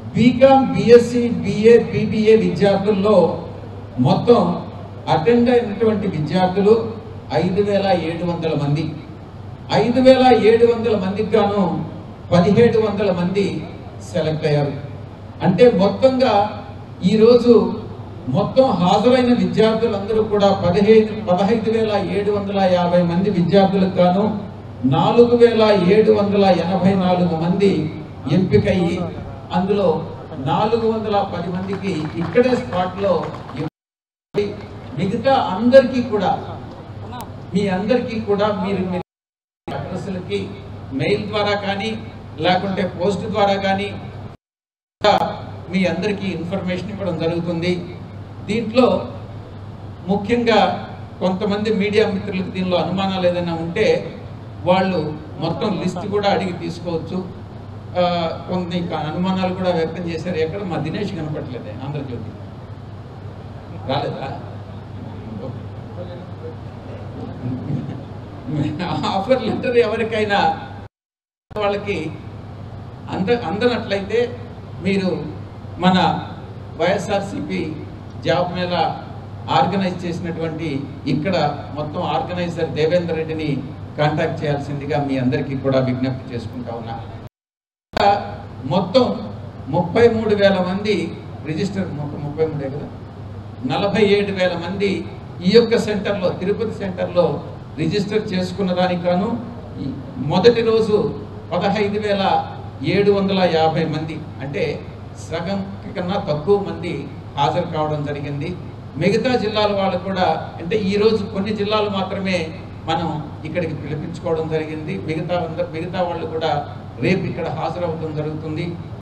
BCom BSc BA BBA విద్యార్థుల్లో మొత్తం attend అయినటువంటి విద్యార్థులు ఐదు వేల ఏడు వందల మంది ఐదు వేల ఏడు వందల మందికి గాను పదిహేడు వందల మంది సెలెక్ట్ అయ్యారు అంటే మొత్తంగా ఈరోజు మొత్తం హాజరైన విద్యార్థులందరూ కూడా పదిహేను పదహైదు వేల ఏడు వందల యాభై మంది విద్యార్థులకు గాను నాలుగు వేల ఏడు వందల ఎనభై నాలుగు మంది ఎంపికయ్యి అందులో నాలుగు వందల పది మందికి ఇక్కడే స్పాట్లో మిగతా అందరికీ కూడా మీ అందరికీ కూడా మీరు మీ అడ్రస్లకి మెయిల్ ద్వారా కానీ లేకుంటే పోస్ట్ ద్వారా కానీ కూడా మీ అందరికీ ఇన్ఫర్మేషన్ ఇవ్వడం జరుగుతుంది దీంట్లో ముఖ్యంగా కొంతమంది మీడియా మిత్రులకు దీనిలో అనుమానాలు ఏదైనా ఉంటే వాళ్ళు మొత్తం లిస్ట్ కూడా అడిగి తీసుకోవచ్చు ఆ, కొన్ని క- అనుమానాలు కూడా వ్యక్తం చేశారు ఎక్కడ మా దినేష్ కనపట్లేదే ఆంధ్రజ్యోతి రాలేదా ఆఫర్ లెటర్ ఎవరికైనా వాళ్ళకి అంద అందనట్లయితే మీరు మన వైఎస్ఆర్సిపి జాబ్ మేళ ఆర్గనైజ్ చేసినటువంటి ఇక్కడ మొత్తం ఆర్గనైజర్ దేవేందర్ రెడ్డిని కాంటాక్ట్ చేయాల్సిందిగా మీ అందరికీ కూడా విజ్ఞప్తి చేసుకుంటా ఉన్నా మొత్తం ముప్పై మూడు వేల మంది రిజిస్టర్ మొత్తం ముప్పై మూడే కదా నలభై ఏడు వేల మంది ఈ యొక్క సెంటర్లో తిరుపతి సెంటర్లో రిజిస్టర్ చేసుకున్న దానికి గాను ఈ మొదటి రోజు పదహైదు వేల ఏడు వందల యాభై మంది అంటే సగం కన్నా తక్కువ మంది హాజరు కావడం జరిగింది మిగతా జిల్లాల వాళ్ళు కూడా అంటే ఈ రోజు కొన్ని జిల్లాలు మాత్రమే మనం ఇక్కడికి పిలిపించుకోవడం జరిగింది మిగతా అందరు మిగతా వాళ్ళు కూడా రేపు ఇక్కడ హాజరవడం జరుగుతుంది